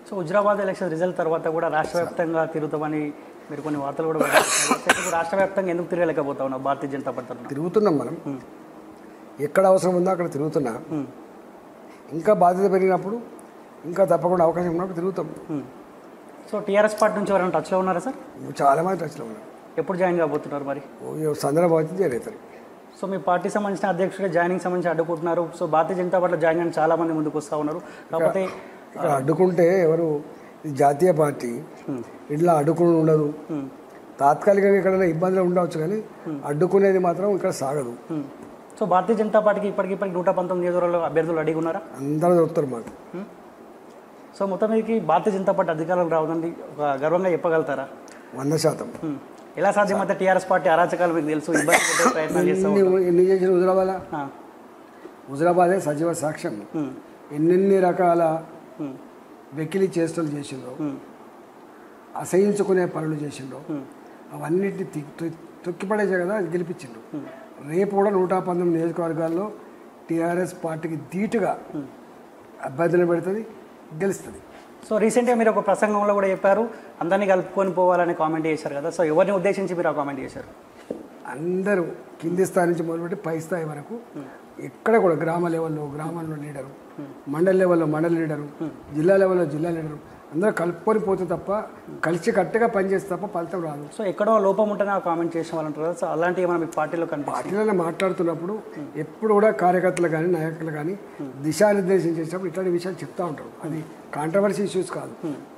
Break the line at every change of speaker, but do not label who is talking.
So Huzurabad election result తర్వాత కూడా రాష్ట్ర వ్యాప్తంగా తిరుగుతామని మీరు కొన్ని వార్తలు కూడా బయటకు వచ్చాయి. సో ఇప్పుడు రాష్ట్ర వ్యాప్తంగా ఎందుకు తిరగలేకపోతా ఉన్నావు భారతీయ జనతా పార్టీ తరఫున
తిరుగుతున్నాం మనం ఎక్కడ అవసరం ఉందో అక్కడ తిరుగుతున్నా ఇంకా బాధ్యత పెరిగినప్పుడు ఇంకా తప్పకుండా అవకాశం ఉన్నప్పుడు తిరుగుతాం
సో టీఆర్ఎస్ పార్టీ నుంచి ఎవరైనా టచ్లో ఉన్నారా సార్
చాలా మంది టచ్లో ఉన్నాం
ఎప్పుడు జాయిన్ కాబోతున్నారు మరి
ఓ సందర్భం వచ్చింది చేరేతారు
సో మీ పార్టీ సంబంధించిన అధ్యక్షుడిగా జాయినింగ్ సంబంధించి అడ్డుకుంటున్నారు సో భారతీయ జనతా పార్టీలో జాయిన్ అని చాలా మంది ముందుకు వస్తూ ఉన్నారు కాకపోతే
ఇక్కడ అడ్డుకుంటే ఎవరు ఇది జాతీయ పార్టీ ఇట్లా అడ్డుకుని ఉండదు తాత్కాలికంగా ఎక్కడైనా ఇబ్బందులు ఉండవచ్చు కానీ అడ్డుకునేది మాత్రం ఇక్కడ సాగదు
హ్మ్. సో భారతీయ జనతా పార్టీకి ఇప్పటికి ఇప్పటికి నూట పంతొమ్మిది నియోజకవర్గాల అభ్యర్థులు అడిగి ఉన్నారా
అందరూ దొరుకుతారు మాకు
సో మొత్తం మీదకి భారతీయ జనతా పార్టీ అధికారులు రావదండి ఒక గర్వంగా చెప్పగలుగుతారా
వంద శాతం
హ్మ్. ఎలా సాధ్యమైతే టీఆర్ఎస్ పార్టీ అరాచకాలు మీకు తెలుసు ఇబ్బంది పెట్టే ప్రయత్నాలు చేస్తూ
ఎన్ని ఎన్ని చేసిన హుజరాబాద్
ఆ.
హుజరాబాదే సజీవ సాక్ష్యం
హ్మ్.
ఎన్నెన్ని రకాల
హ్మ్.
వెకిలి చేష్టలు చేసిండ్రో
హ్మ్.
అసహించుకునే పనులు చేసిండ్రో అవన్నిటిని తి- తొ- తొక్కిపడేసే కదా అది గెలిపించిండ్రు రేపు కూడా నూట పంతొమ్మిది నియోజకవర్గాల్లో టీఆర్ఎస్ పార్టీకి ధీటుగా అభ్యర్థులు పెడుతుంది గెలుస్తుంది
సో రీసెంట్గా మీరు ఒక ప్రసంగంలో కూడా చెప్పారు అందరినీ కలుపుకొని పోవాలని కామెంట్ చేశారు కదా సో ఎవరిని ఉద్దేశించి మీరు ఆ కామెంట్ చేశారు
అందరూ కింది స్థాయి నుంచి మొదలుపెట్టి పై స్థాయి వరకు ఎక్కడ కూడా గ్రామ లెవెల్లో గ్రామంలో లీడరు మండల లెవెల్లో మండల లీడరు జిల్లా లెవెల్లో జిల్లా లీడరు అందరూ కలుపుకొని పోతే తప్ప కలిసి కట్టుగా పనిచేస్తే తప్ప ఫలితం రాదు
సో ఎక్కడో లోపం ఉంటేనే ఆ కామెంట్ చేసిన వాళ్ళు అంటారు కదా సో అలాంటివి ఏమైనా మీకు పార్టీలో కనిపిస్తుంది
పార్టీలలో మాట్లాడుతున్నప్పుడు ఎప్పుడు కూడా కార్యకర్తలు కానీ నాయకులు కానీ దిశానిర్దేశం చేసినప్పుడు ఇట్లాంటి విషయాలు చెప్తా ఉంటారు అది కాంట్రవర్సీ ఇష్యూస్ కాదు